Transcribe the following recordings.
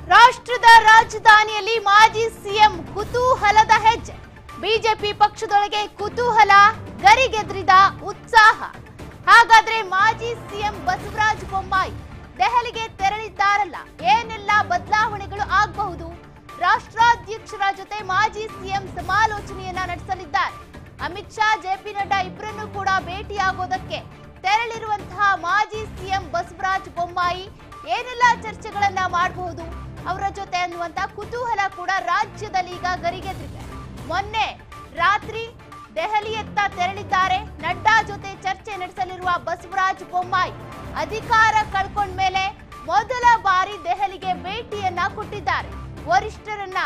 ರಾಷ್ಟ್ರದ ರಾಜಧಾನಿಯಲ್ಲಿ ಮಾಜಿ ಸಿಎಂ ಕುತೂಹಲದ ಹೆಜ್ಜೆ ಬಿಜೆಪಿ ಪಕ್ಷದೊಳಗೆ ಕುತೂಹಲ ಗರಿಗೆದ್ರಿದ ಉತ್ಸಾಹ ಹಾಗಾದ್ರೆ ಮಾಜಿ ಸಿಎಂ ಬಸವರಾಜ ಬೊಮ್ಮಾಯಿ ದೆಹಲಿಗೆ ತೆರಳಿದ್ದಾರಲ್ಲ ಏನೆಲ್ಲ ಬದಲಾವಣೆಗಳು ಆಗಬಹುದು ರಾಷ್ಟ್ರಾಧ್ಯಕ್ಷರ ಜೊತೆ ಮಾಜಿ ಸಿಎಂ ಸಮಾಲೋಚನೆಯನ್ನ ನಡೆಸಲಿದ್ದಾರೆ ಅಮಿತ್ ಶಾ ಜೆಪಿ ನಡ್ಡಾ ಇಬ್ಬರನ್ನು ಕೂಡ ಭೇಟಿಯಾಗೋದಕ್ಕೆ ತೆರಳಿರುವಂತಹ ಮಾಜಿ ಸಿಎಂ ಬಸವರಾಜ ಬೊಮ್ಮಾಯಿ ಏನೆಲ್ಲ ಚರ್ಚೆಗಳನ್ನ ಮಾಡಬಹುದು ಅವರ ಜೊತೆ ಅನ್ನುವಂತ ಕುತೂಹಲ ಕೂಡ ರಾಜ್ಯದಲ್ಲಿ ಈಗ ಗರಿಗೆದ್ರಿದೆ ಮೊನ್ನೆ ರಾತ್ರಿ ದೆಹಲಿಯತ್ತ ತೆರಳಿದ್ದಾರೆ ನಡ್ಡಾ ಜೊತೆ ಚರ್ಚೆ ನಡೆಸಲಿರುವ ಬಸವರಾಜ ಬೊಮ್ಮಾಯಿ ಅಧಿಕಾರ ಕಳ್ಕೊಂಡ್ಮೇಲೆ ಮೊದಲ ಬಾರಿ ದೆಹಲಿಗೆ ಭೇಟಿಯನ್ನ ಕೊಟ್ಟಿದ್ದಾರೆ ವರಿಷ್ಠರನ್ನ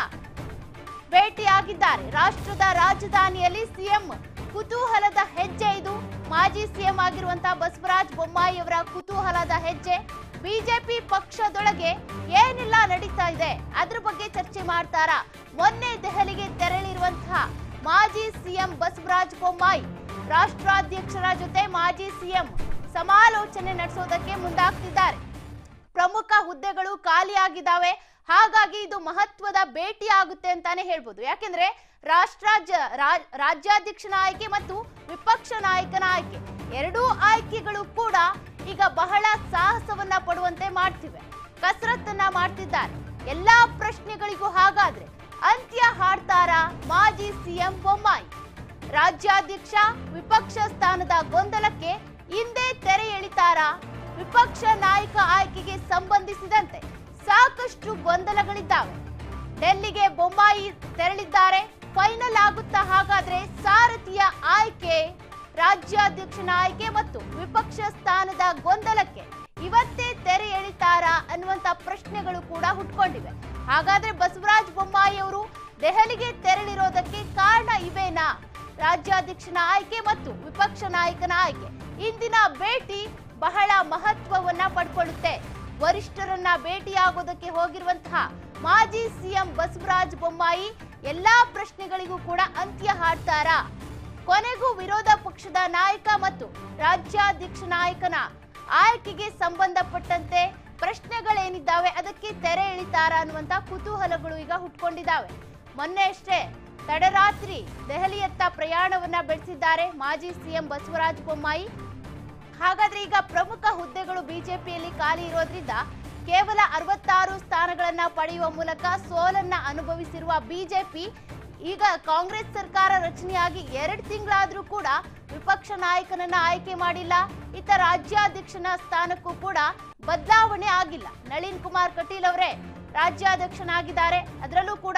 ಭೇಟಿಯಾಗಿದ್ದಾರೆ ರಾಷ್ಟ್ರದ ರಾಜಧಾನಿಯಲ್ಲಿ ಸಿಎಂ ಕುತೂಹಲದ ಹೆಜ್ಜೆ ಇದು ಮಾಜಿ ಸಿಎಂ ಆಗಿರುವಂತಹ ಬಸವರಾಜ ಬೊಮ್ಮಾಯಿ ಅವರ ಕುತೂಹಲದ ಹೆಜ್ಜೆ ಬಿಜೆಪಿ ಪಕ್ಷದೊಳಗೆ ಏನೆಲ್ಲ ನಡೀತಾ ಇದೆ ಅದ್ರ ಬಗ್ಗೆ ಚರ್ಚೆ ಮಾಡ್ತಾರಾ ಮೊನ್ನೆ ದೆಹಲಿಗೆ ತೆರಳಿರುವಂತಹ ಮಾಜಿ ಸಿಎಂ ಬಸವರಾಜ ಬೊಮ್ಮಾಯಿ ರಾಷ್ಟ್ರಾಧ್ಯಕ್ಷರ ಜೊತೆ ಮಾಜಿ ಸಿಎಂ ಸಮಾಲೋಚನೆ ನಡೆಸೋದಕ್ಕೆ ಮುಂದಾಗ್ತಿದ್ದಾರೆ ಪ್ರಮುಖ ಹುದ್ದೆಗಳು ಖಾಲಿಯಾಗಿದ್ದಾವೆ ಹಾಗಾಗಿ ಇದು ಮಹತ್ವದ ಭೇಟಿ ಆಗುತ್ತೆ ಅಂತಾನೆ ಹೇಳ್ಬೋದು ಯಾಕೆಂದ್ರೆ ರಾಷ್ಟ್ರಾಜ್ಯ ರಾ- ರಾಜ್ಯಾಧ್ಯಕ್ಷನ ಆಯ್ಕೆ ಮತ್ತು ವಿಪಕ್ಷ ನಾಯಕನ ಆಯ್ಕೆ ಎರಡೂ ಆಯ್ಕೆಗಳು ಕೂಡ ಈಗ ಬಹಳ ಸಾಹಸವನ್ನ ಪಡುವಂತೆ ಮಾಡ್ತಿವೆ ಕಸರತ್ತನ್ನ ಮಾಡ್ತಿದ್ದಾರೆ ಎಲ್ಲಾ ಪ್ರಶ್ನೆಗಳಿಗೂ ಹಾಗಾದ್ರೆ ಅಂತ್ಯ ಹಾಡ್ತಾರಾ ಮಾಜಿ ಸಿಎಂ ಬೊಮ್ಮಾಯಿ ರಾಜ್ಯಾಧ್ಯಕ್ಷ ವಿಪಕ್ಷ ಸ್ಥಾನದ ಗೊಂದಲಕ್ಕೆ ಹಿಂದೆ ತೆರೆ ಎಳಿತಾರಾ ವಿಪಕ್ಷ ನಾಯಕ ಆಯ್ಕೆಗೆ ಸಂಬಂಧಿಸಿದಂತೆ ಸಾಕಷ್ಟು ಗೊಂದಲಗಳಿದ್ದಾವೆ ಡೆಲ್ಲಿಗೆ ಬೊಮ್ಮಾಯಿ ತೆರಳಿದ್ದಾರೆ ಫೈನಲ್ ಆಗುತ್ತಾ ಹಾಗಾದ್ರೆ ಸಾರಥಿಯ ಆಯ್ಕೆ ರಾಜ್ಯಾಧ್ಯಕ್ಷನ ಆಯ್ಕೆ ಮತ್ತು ವಿಪಕ್ಷ ಸ್ಥಾನದ ಗೊಂದಲಕ್ಕೆ ಇವತ್ತೇ ತೆರೆ ಎಳಿತಾರಾ ಅನ್ನುವಂತ ಪ್ರಶ್ನೆಗಳು ಕೂಡ ಹುಟ್ಕೊಂಡಿವೆ ಹಾಗಾದ್ರೆ ಬಸವರಾಜ ಬೊಮ್ಮಾಯಿ ಅವರು ದೆಹಲಿಗೆ ತೆರಳಿರೋದಕ್ಕೆ ಕಾರಣ ಇವೇನಾ ರಾಜ್ಯಾಧ್ಯಕ್ಷನ ಆಯ್ಕೆ ಮತ್ತು ವಿಪಕ್ಷ ನಾಯಕನ ಆಯ್ಕೆ ಇಂದಿನ ಭೇಟಿ ಬಹಳ ಮಹತ್ವವನ್ನ ಪಡ್ಕೊಳ್ಳುತ್ತೆ ವರಿಷ್ಠರನ್ನ ಭೇಟಿಯಾಗೋದಕ್ಕೆ ಹೋಗಿರುವಂತಹ ಮಾಜಿ ಸಿಎಂ ಬಸವರಾಜ ಬೊಮ್ಮಾಯಿ ಎಲ್ಲಾ ಪ್ರಶ್ನೆಗಳಿಗೂ ಕೂಡ ಅಂತ್ಯ ಹಾಡ್ತಾರಾ ಕೊನೆಗೂ ವಿರೋಧ ಪಕ್ಷದ ನಾಯಕ ಮತ್ತು ರಾಜ್ಯಾಧ್ಯಕ್ಷ ನಾಯಕನ ಆಯ್ಕೆಗೆ ಸಂಬಂಧಪಟ್ಟಂತೆ ಪ್ರಶ್ನೆಗಳೇನಿದ್ದಾವೆ ಅದಕ್ಕೆ ತೆರೆ ಎಳಿತಾರಾ ಅನ್ನುವಂತ ಕುತೂಹಲಗಳು ಈಗ ಹುಟ್ಕೊಂಡಿದ್ದಾವೆ ಮೊನ್ನೆ ಅಷ್ಟೇ ತಡರಾತ್ರಿ ದೆಹಲಿಯತ್ತ ಪ್ರಯಾಣವನ್ನ ಬೆಳೆಸಿದ್ದಾರೆ ಮಾಜಿ ಸಿಎಂ ಬಸವರಾಜ ಬೊಮ್ಮಾಯಿ ಹಾಗಾದ್ರೆ ಈಗ ಪ್ರಮುಖ ಹುದ್ದೆಗಳು ಬಿಜೆಪಿಯಲ್ಲಿ ಖಾಲಿ ಇರೋದ್ರಿಂದ ಕೇವಲ ಅರವತ್ತಾರು ಸ್ಥಾನಗಳನ್ನ ಪಡೆಯುವ ಮೂಲಕ ಸೋಲನ್ನ ಅನುಭವಿಸಿರುವ ಬಿಜೆಪಿ ಈಗ ಕಾಂಗ್ರೆಸ್ ಸರ್ಕಾರ ರಚನೆಯಾಗಿ ಎರಡು ತಿಂಗಳಾದ್ರೂ ಕೂಡ ವಿಪಕ್ಷ ನಾಯಕನನ್ನ ಆಯ್ಕೆ ಮಾಡಿಲ್ಲ ಇತ್ತ ರಾಜ್ಯಾಧ್ಯಕ್ಷನ ಸ್ಥಾನಕ್ಕೂ ಕೂಡ ಬದಲಾವಣೆ ಆಗಿಲ್ಲ ನಳಿನ್ ಕುಮಾರ್ ಕಟೀಲ್ ಅವರೇ ರಾಜ್ಯಾಧ್ಯಕ್ಷನಾಗಿದ್ದಾರೆ ಅದರಲ್ಲೂ ಕೂಡ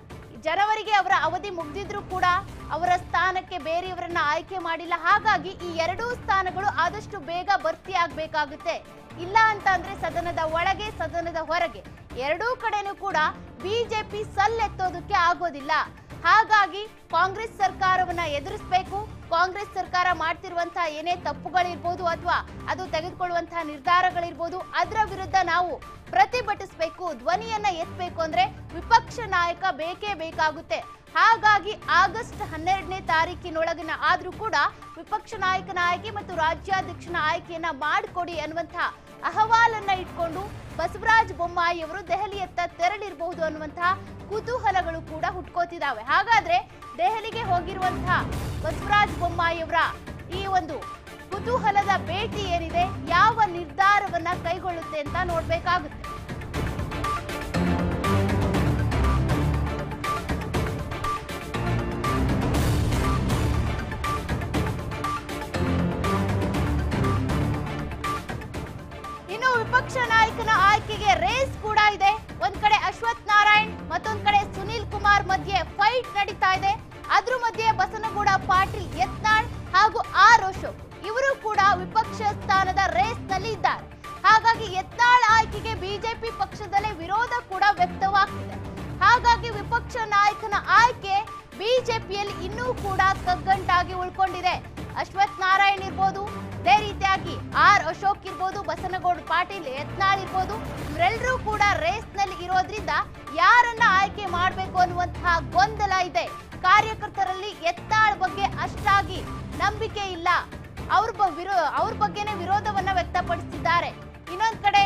ಜನವರಿಗೆ ಅವರ ಅವಧಿ ಮುಗ್ದಿದ್ರು ಕೂಡ ಅವರ ಸ್ಥಾನಕ್ಕೆ ಬೇರೆಯವರನ್ನ ಆಯ್ಕೆ ಮಾಡಿಲ್ಲ ಹಾಗಾಗಿ ಈ ಎರಡೂ ಸ್ಥಾನಗಳು ಆದಷ್ಟು ಬೇಗ ಭರ್ತಿ ಆಗ್ಬೇಕಾಗುತ್ತೆ ಇಲ್ಲ ಅಂತ ಅಂದ್ರೆ ಸದನದ ಒಳಗೆ ಸದನದ ಹೊರಗೆ ಎರಡೂ ಕಡೆನೂ ಕೂಡ ಬಿಜೆಪಿ ಸಲ್ಲೆತ್ತೋದಕ್ಕೆ ಆಗೋದಿಲ್ಲ ಹಾಗಾಗಿ ಕಾಂಗ್ರೆಸ್ ಸರ್ಕಾರವನ್ನ ಎದುರಿಸಬೇಕು ಕಾಂಗ್ರೆಸ್ ಸರ್ಕಾರ ಮಾಡ್ತಿರುವಂತಹ ಏನೇ ತಪ್ಪುಗಳಿರ್ಬೋದು ಅಥವಾ ಅದು ತೆಗೆದುಕೊಳ್ಳುವಂತಹ ನಿರ್ಧಾರಗಳಿರ್ಬೋದು ಅದರ ವಿರುದ್ಧ ನಾವು ಪ್ರತಿಭಟಿಸಬೇಕು ಧ್ವನಿಯನ್ನ ಎತ್ತಬೇಕು ಅಂದ್ರೆ ವಿಪಕ್ಷ ನಾಯಕ ಬೇಕೇ ಬೇಕಾಗುತ್ತೆ ಹಾಗಾಗಿ ಆಗಸ್ಟ್ ಹನ್ನೆರಡನೇ ತಾರೀಕಿನೊಳಗಿನ ಆದ್ರೂ ಕೂಡ ವಿಪಕ್ಷ ನಾಯಕನ ಆಯ್ಕೆ ಮತ್ತು ರಾಜ್ಯಾಧ್ಯಕ್ಷನ ಆಯ್ಕೆಯನ್ನ ಮಾಡಿಕೊಡಿ ಅನ್ನುವಂತಹ ಅಹವಾಲನ್ನ ಇಟ್ಕೊಂಡು ಬಸವರಾಜ ಬೊಮ್ಮಾಯಿ ಅವರು ದೆಹಲಿಯತ್ತ ತೆರಳಿರಬಹುದು ಅನ್ನುವಂತಹ ಕುತೂಹಲಗಳು ಕೂಡ ಹುಟ್ಕೋತಿದ್ದಾವೆ ಹಾಗಾದ್ರೆ ದೆಹಲಿಗೆ ಹೋಗಿರುವಂತಹ ಬಸವರಾಜ ಬೊಮ್ಮಾಯಿ ಅವರ ಈ ಒಂದು ಕುತೂಹಲದ ಭೇಟಿ ಏನಿದೆ ಯಾವ ನಿರ್ಧಾರವನ್ನ ಕೈಗೊಳ್ಳುತ್ತೆ ಅಂತ ನೋಡ್ಬೇಕಾಗುತ್ತೆ ಇನ್ನು ವಿಪಕ್ಷ ನಾಯಕನ ಆಯ್ಕೆಗೆ ರೇಸ್ ಕೂಡ ಇದೆ ಒಂದ್ ಕಡೆ ಅಶ್ವಥ್ ನಾರಾಯಣ್ ಮತ್ತೊಂದ್ ಕಡೆ ಸುನೀಲ್ ಕುಮಾರ್ ಮಧ್ಯೆ ಫೈಟ್ ನಡೀತಾ ಇದೆ ಅದ್ರ ಮಧ್ಯೆ ಬಸನಗೌಡ ಪಾಟೀಲ್ ಯತ್ನಾಳ್ ಹಾಗೂ ಆರ್ ಅಶೋಕ್ ಇವರು ಕೂಡ ವಿಪಕ್ಷ ಸ್ಥಾನದ ರೇಸ್ ನಲ್ಲಿ ಇದ್ದಾರೆ ಹಾಗಾಗಿ ಯತ್ನಾಳ್ ಆಯ್ಕೆಗೆ ಬಿಜೆಪಿ ಪಕ್ಷದಲ್ಲೇ ವಿರೋಧ ಕೂಡ ವ್ಯಕ್ತವಾಗ್ತಿದೆ ಹಾಗಾಗಿ ವಿಪಕ್ಷ ನಾಯಕನ ಆಯ್ಕೆ ಬಿಜೆಪಿಯಲ್ಲಿ ಇನ್ನೂ ಕೂಡ ಕಗ್ಗಂಟಾಗಿ ಉಳ್ಕೊಂಡಿದೆ ಅಶ್ವಥ್ ನಾರಾಯಣ್ ಇರ್ಬೋದು ಅದೇ ರೀತಿಯಾಗಿ ಆರ್ ಅಶೋಕ್ ಇರ್ಬೋದು ಬಸನಗೌಡ ಪಾಟೀಲ್ ಯತ್ನಾಳ್ ಇರ್ಬೋದು ಇವರೆಲ್ಲರೂ ಕೂಡ ರೇಸ್ ನಲ್ಲಿ ಇರೋದ್ರಿಂದ ಯಾರನ್ನ ಆಯ್ಕೆ ಮಾಡಬೇಕು ಅನ್ನುವಂತಹ ಗೊಂದಲ ಇದೆ ಕಾರ್ಯಕರ್ತರಲ್ಲಿ ಯತ್ನಾಳ್ ಬಗ್ಗೆ ಅಷ್ಟಾಗಿ ನಂಬಿಕೆ ಇಲ್ಲ ಅವ್ರ ಬ- ವಿರೋ ಅವ್ರ ಬಗ್ಗೆನೇ ವಿರೋಧವನ್ನ ವ್ಯಕ್ತಪಡಿಸಿದ್ದಾರೆ ಇನ್ನೊಂದ್ ಕಡೆ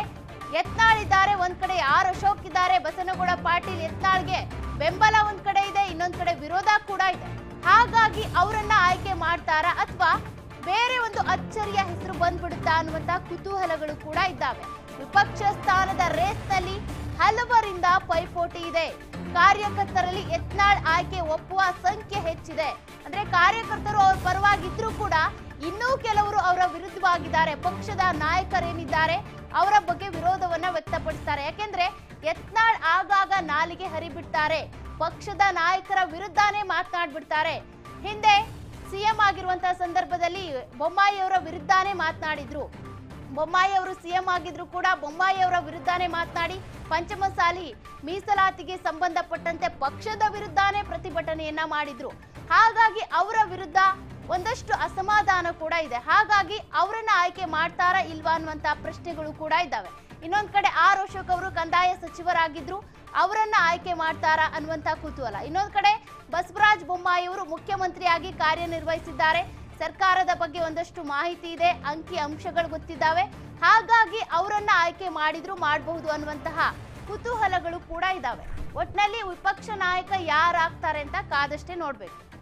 ಯತ್ನಾಳ್ ಇದ್ದಾರೆ ಒಂದ್ ಕಡೆ ಆರ್ ಅಶೋಕ್ ಇದ್ದಾರೆ ಬಸನಗೌಡ ಪಾಟೀಲ್ ಯತ್ನಾಳ್ಗೆ ಬೆಂಬಲ ಒಂದ್ ಕಡೆ ಇದೆ ಇನ್ನೊಂದ್ ಕಡೆ ವಿರೋಧ ಕೂಡ ಇದೆ ಹಾಗಾಗಿ ಅವರನ್ನ ಆಯ್ಕೆ ಮಾಡ್ತಾರಾ ಅಥವಾ ಬೇರೆ ಒಂದು ಅಚ್ಚರಿಯ ಹೆಸರು ಬಂದ್ಬಿಡುತ್ತಾ ಅನ್ನುವಂತ ಕುತೂಹಲಗಳು ಕೂಡ ಇದ್ದಾವೆ ವಿಪಕ್ಷ ಸ್ಥಾನದ ರೇಸ್ನಲ್ಲಿ ಹಲವರಿಂದ ಪೈಪೋಟಿ ಇದೆ ಕಾರ್ಯಕರ್ತರಲ್ಲಿ ಯತ್ನಾಳ್ ಆಯ್ಕೆ ಒಪ್ಪುವ ಸಂಖ್ಯೆ ಹೆಚ್ಚಿದೆ ಅಂದ್ರೆ ಕಾರ್ಯಕರ್ತರು ಅವ್ರ ಪರವಾಗಿದ್ರೂ ಕೂಡ ಇನ್ನೂ ಕೆಲವರು ಅವರ ವಿರುದ್ಧವಾಗಿದ್ದಾರೆ ಪಕ್ಷದ ನಾಯಕರೇನಿದ್ದಾರೆ ಅವರ ಬಗ್ಗೆ ವಿರೋಧವನ್ನ ವ್ಯಕ್ತಪಡಿಸ್ತಾರೆ ಯಾಕೆಂದ್ರೆ ಯತ್ನಾಳ್ ಆಗಾಗ ನಾಲಿಗೆ ಹರಿಬಿಡ್ತಾರೆ ಪಕ್ಷದ ನಾಯಕರ ವಿರುದ್ಧನೇ ಮಾತನಾಡ್ಬಿಡ್ತಾರೆ ಹಿಂದೆ ಸಿಎಂ ಆಗಿರುವಂತಹ ಸಂದರ್ಭದಲ್ಲಿ ಬೊಮ್ಮಾಯಿ ಅವರ ವಿರುದ್ಧನೇ ಮಾತನಾಡಿದ್ರು ಬೊಮ್ಮಾಯಿ ಅವರು ಸಿಎಂ ಆಗಿದ್ರು ಕೂಡ ಬೊಮ್ಮಾಯಿ ಅವರ ವಿರುದ್ಧನೇ ಮಾತನಾಡಿ ಪಂಚಮಸಾಲಿ ಮೀಸಲಾತಿಗೆ ಸಂಬಂಧಪಟ್ಟಂತೆ ಪಕ್ಷದ ವಿರುದ್ಧನೇ ಪ್ರತಿಭಟನೆಯನ್ನ ಮಾಡಿದ್ರು ಹಾಗಾಗಿ ಅವರ ವಿರುದ್ಧ ಒಂದಷ್ಟು ಅಸಮಾಧಾನ ಕೂಡ ಇದೆ ಹಾಗಾಗಿ ಅವರನ್ನ ಆಯ್ಕೆ ಮಾಡ್ತಾರಾ ಇಲ್ವಾ ಅನ್ನುವಂತ ಪ್ರಶ್ನೆಗಳು ಕೂಡ ಇದ್ದಾವೆ ಇನ್ನೊಂದ್ ಕಡೆ ಆರ್ ಅಶೋಕ್ ಅವರು ಕಂದಾಯ ಸಚಿವರಾಗಿದ್ರು ಅವರನ್ನ ಆಯ್ಕೆ ಮಾಡ್ತಾರಾ ಅನ್ನುವಂತ ಕುತೂಹಲ ಇನ್ನೊಂದ್ ಕಡೆ ಬಸವರಾಜ ಬೊಮ್ಮಾಯಿ ಅವರು ಮುಖ್ಯಮಂತ್ರಿಯಾಗಿ ಕಾರ್ಯನಿರ್ವಹಿಸಿದ್ದಾರೆ ಸರ್ಕಾರದ ಬಗ್ಗೆ ಒಂದಷ್ಟು ಮಾಹಿತಿ ಇದೆ ಅಂಕಿ ಅಂಶಗಳು ಗೊತ್ತಿದ್ದಾವೆ ಹಾಗಾಗಿ ಅವರನ್ನ ಆಯ್ಕೆ ಮಾಡಿದ್ರು ಮಾಡಬಹುದು ಅನ್ನುವಂತಹ ಕುತೂಹಲಗಳು ಕೂಡ ಇದ್ದಾವೆ ಒಟ್ನಲ್ಲಿ ವಿಪಕ್ಷ ನಾಯಕ ಯಾರಾಗ್ತಾರೆ ಅಂತ ಕಾದಷ್ಟೇ ನೋಡ್ಬೇಕು